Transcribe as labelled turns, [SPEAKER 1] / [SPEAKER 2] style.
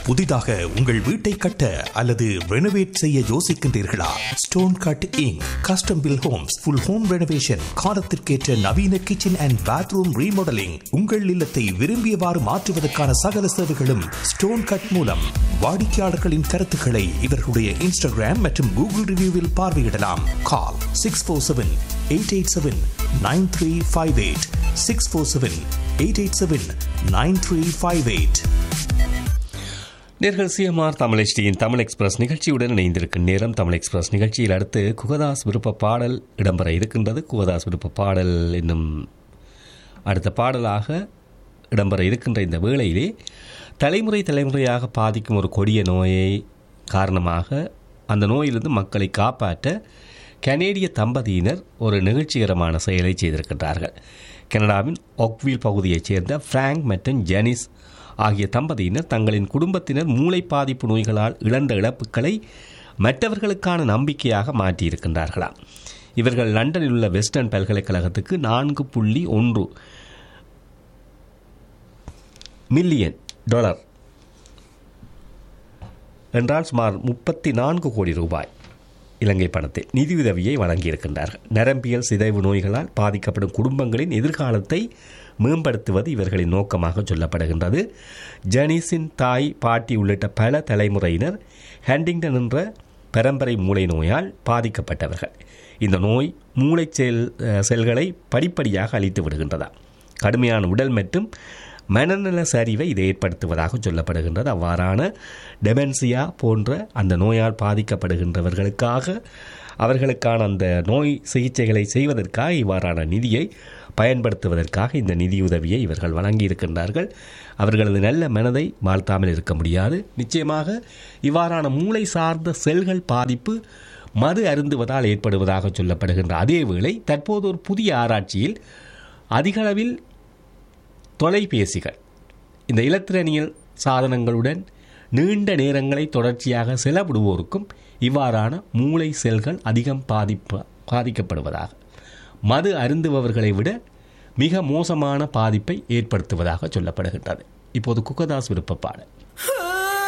[SPEAKER 1] புதிதாக உங்கள் வீட்டை கட்ட அல்லது ரெனோவேட் செய்ய யோசிக்கின்றீர்களா stone cut Inc custom built homes full home renovation காலத்திற்கேற்ற நவீன கிச்சன் அண்ட் பாத்ரூம் ரீமாடலிங் உங்கள் இல்லத்தை விரும்பியவாறு மாற்றுவதற்கான சகல சேவைகளும் ஸ்டோன் கட் மூலம் வாடிக்கையாளர்களின் கருத்துக்களை இவர்களுடைய இன்ஸ்டாகிராம் மற்றும் கூகுள் ரிவ்யூவில் பார்வையிடலாம் call six four seven eight eight seven nine three five eight six four seven eight eight seven nine three five eight
[SPEAKER 2] நேர்கள் சிஎம்ஆர் தமிழ் HDயின் தமிழ் எக்ஸ்பிரஸ் நிகழ்ச்சியுடன் இணைந்திருக்கும் நேரம் தமிழ் எக்ஸ்பிரஸ் நிகழ்ச்சியில் அடுத்து குகதாஸ் விருப்ப பாடல் இடம்பெற இருக்கின்றது குகதாஸ் விருப்ப பாடல் என்னும் அடுத்த பாடலாக இடம்பெற இருக்கின்ற இந்த வேளையிலே தலைமுறை தலைமுறையாக பாதிக்கும் ஒரு கொடிய நோயை காரணமாக அந்த நோயிலிருந்து மக்களை காப்பாற்ற கனேடிய தம்பதியினர் ஒரு நிகழ்ச்சிகரமான செயலை செய்திருக்கின்றார்கள் கனடாவின் ஒக்வில் பகுதியைச் சேர்ந்த ஃப்ராங்க் மற்றும் ஜெனிஸ் ஆகிய தம்பதியினர் தங்களின் குடும்பத்தினர் மூளை பாதிப்பு நோய்களால் இழந்த இழப்புகளை மற்றவர்களுக்கான நம்பிக்கையாக மாற்றியிருக்கின்றார்களாம் இவர்கள் லண்டனில் உள்ள வெஸ்டர்ன் பல்கலைக்கழகத்துக்கு நான்கு புள்ளி ஒன்று மில்லியன் டாலர் என்றால் சுமார் முப்பத்தி நான்கு கோடி ரூபாய் இலங்கை பணத்தில் நிதியுதவியை வழங்கியிருக்கின்றார்கள் நரம்பியல் சிதைவு நோய்களால் பாதிக்கப்படும் குடும்பங்களின் எதிர்காலத்தை மேம்படுத்துவது இவர்களின் நோக்கமாக சொல்லப்படுகின்றது ஜெனிஸின் தாய் பாட்டி உள்ளிட்ட பல தலைமுறையினர் ஹேண்டிங்டன் என்ற பரம்பரை மூளை நோயால் பாதிக்கப்பட்டவர்கள் இந்த நோய் மூளை செல் செல்களை படிப்படியாக அழித்து விடுகின்றதா கடுமையான உடல் மற்றும் மனநல சரிவை இது ஏற்படுத்துவதாக சொல்லப்படுகின்றது அவ்வாறான டெமென்சியா போன்ற அந்த நோயால் பாதிக்கப்படுகின்றவர்களுக்காக அவர்களுக்கான அந்த நோய் சிகிச்சைகளை செய்வதற்காக இவ்வாறான நிதியை பயன்படுத்துவதற்காக இந்த நிதியுதவியை இவர்கள் வழங்கியிருக்கின்றார்கள் அவர்களது நல்ல மனதை வாழ்த்தாமல் இருக்க முடியாது நிச்சயமாக இவ்வாறான மூளை சார்ந்த செல்கள் பாதிப்பு மது அருந்துவதால் ஏற்படுவதாக சொல்லப்படுகின்ற அதே வேளை தற்போது ஒரு புதிய ஆராய்ச்சியில் அதிகளவில் தொலைபேசிகள் இந்த இலத்திரனியல் சாதனங்களுடன் நீண்ட நேரங்களை தொடர்ச்சியாக செலவிடுவோருக்கும் இவ்வாறான மூளை செல்கள் அதிகம் பாதிப்பு பாதிக்கப்படுவதாக மது அருந்துபவர்களை விட மிக மோசமான பாதிப்பை ஏற்படுத்துவதாக சொல்லப்படுகின்றது இப்போது குக்கதாஸ் விருப்ப பாடல்